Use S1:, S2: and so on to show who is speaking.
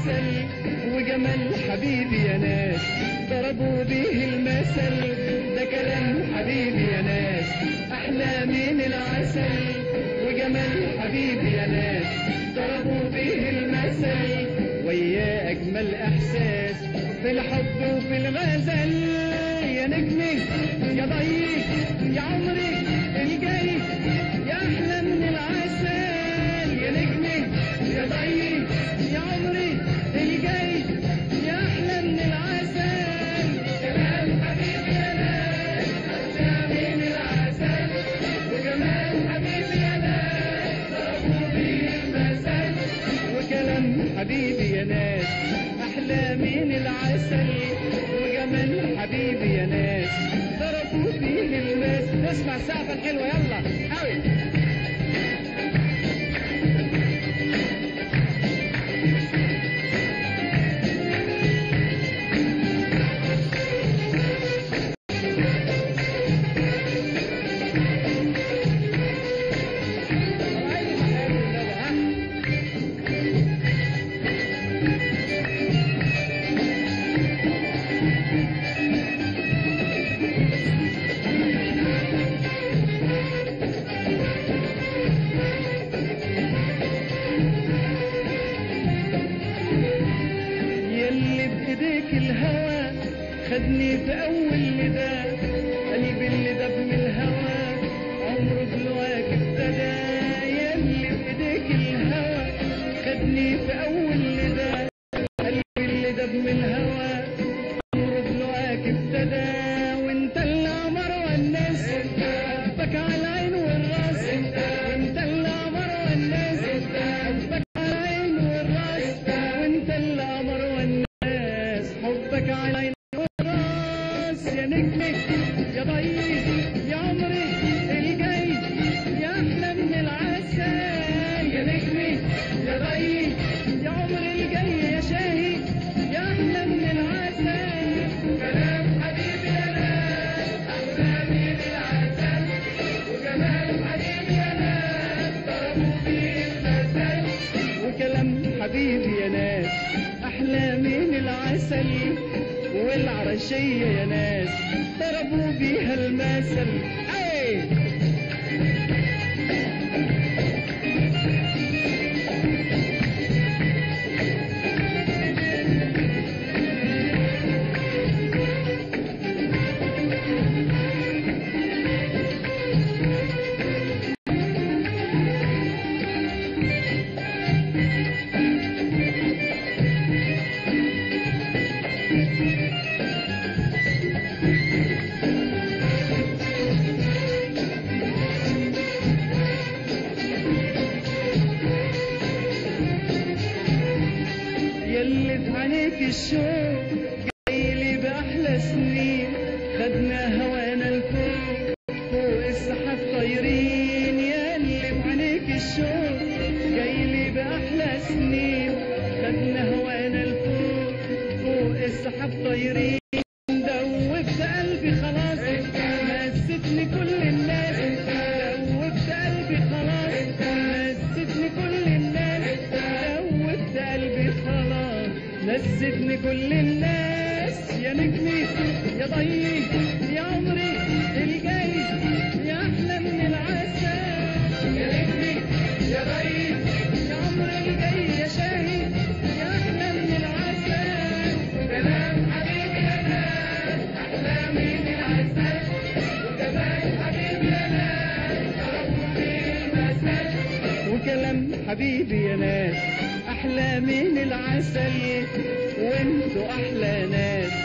S1: العسل وجمال حبيبي يا ناس ضربوا بيه المثل ده كلام حبيبي يا ناس احلى من العسل وجمال حبيبي يا ناس ضربوا بيه المثل وياه اجمل احساس في الحب وفي الغزل يا نجمي يا ضيي يا عمري الجاي يا احلى من العسل يا نجمي يا ضيي يا عمري الجاي يا احلى من العسل كلام حبيبي يا ناس احلى من العسل وجمال حبيبي يا ناس ضربوا بيه المثل وكلام حبيبي يا ناس احلى من العسل وجمال حبيبي يا ناس ضربوا بيه المثل نسمع السقفه الحلوه يلا قوي يلي بايديك الهوى خدني في اول نداء قلبي اللي دب من الهوى عمره بلواك ابتدى يلي بايديك الهوى خدني في اول نداء قلبي اللي دب من الهوى عمره بلواك ابتدى وانت اللي عمر والناس حبك على العين والراس وانت اللي عمر والناس حبك على العين والراس وانت اللي عمر والناس حبك على العين والراس يا نجمي يا ضيي يا عمري الجاي يا احلى من العسل يا نجمي يا ضيي يا عمري الجاي يا شاهي يا احلى من العسل كلام حبيبي يا ناس احلى من العسل وجمال حبيبي يا ناس ضربوا بيه المثل وكلام حبيبي يا ناس احلى من العسل والعرشية يا ناس ضربوا بيها المثل اي يلي في عينيك الشوق جاي لي بأحلى سنين خدنا هوانا الفوق فوق السحاب طايرين يلي في عينيك الشوق جاي لي بأحلى سنين خدنا هوانا الفوق فوق السحاب طايرين دوبت قلبي خلاص نستني كل الناس دوبت قلبي خلاص نستني كل الناس دوبت قلبي خلاص نستني كل الناس يا نجمي يا ضيي يا عمري الجاي يا احلى من العسل يا نجمي يا ضيي يا عمري الجاي يا شاهي يا احلى من العسل كلام حبيبي يا ناس احلى من العسل وكمان حبيبي يا ناس ضربوا بيه المثل وكلام حبيبي يا ناس احلى من العسل وانتوا احلى ناس